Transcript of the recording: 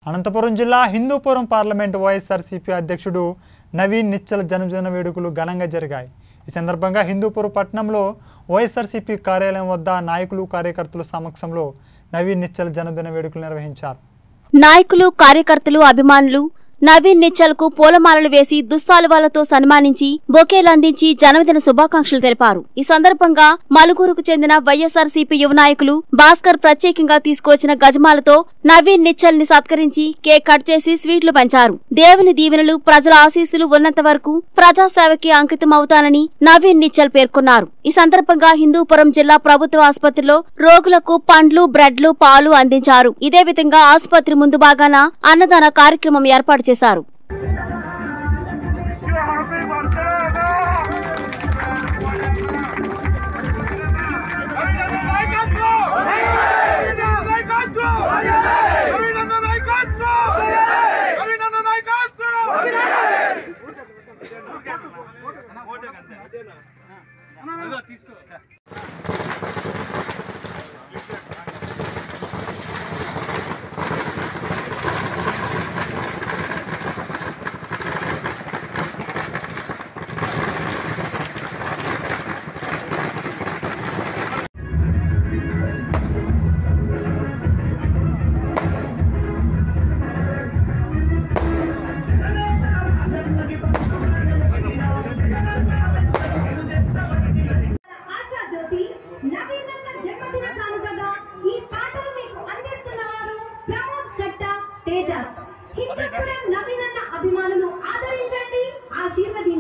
అనంతపురం జిల్లా హిందూపురం పార్లమెంటు వైఎస్ఆర్సీపీ అధ్యక్షుడు నవీన్ నిచ్చల జన్మదిన వేడుకలు ఘనంగా జరిగాయి ఈ సందర్భంగా హిందూపురం పట్టణంలో వైఎస్ఆర్సీపీ కార్యాలయం వద్ద నాయకులు కార్యకర్తల సమక్షంలో నవీన్ నిచ్చల జన్మదిన వేడుకలు నిర్వహించారు నాయకులు కార్యకర్తలు అభిమానులు నవీన్ నిచ్చల్కు పూలమాలలు వేసి దుస్సాలువాలతో సన్మానించి బొకేలు అందించి జన్మదిన శుభాకాంక్షలు తెలిపారు ఈ సందర్భంగా మలుగురుకు చెందిన వైఎస్ఆర్సీపీ యువ నాయకులు భాస్కర్ ప్రత్యేకంగా తీసుకొచ్చిన గజమాలతో నవీన్ నిచ్చల్ ని సత్కరించి కేక్ కట్ చేసి స్వీట్లు పంచారు దేవుని దీవెనలు ప్రజల ఆశీస్సులు ఉన్నంత వరకు ప్రజాసేవకి అంకితం అవుతానని నవీన్ నిచ్చల్ పేర్కొన్నారు ఈ సందర్భంగా హిందూపురం జిల్లా ప్రభుత్వ ఆసుపత్రిలో రోగులకు పండ్లు బ్రెడ్లు పాలు అందించారు ఇదే విధంగా ఆసుపత్రి ముందు భాగాన అన్నదాన కార్యక్రమం ఏర్పాటు చేశారు Wish you a happy birthday, అభినందన నాయకత్వం అభినందన నాయకత్వం అభినందన నాయకత్వం అభినందన నాయకత్వం ఆశా జ్యోతి నవీనన్న జన్మదిన కానుకగా ఈ పాటలు మీకు అందిస్తున్నవారు ప్రమోద్ కట్ట తేజ హిందూపురం నవీనన్న అభిమానులు ఆదరించండి ఆశీర్వదించండి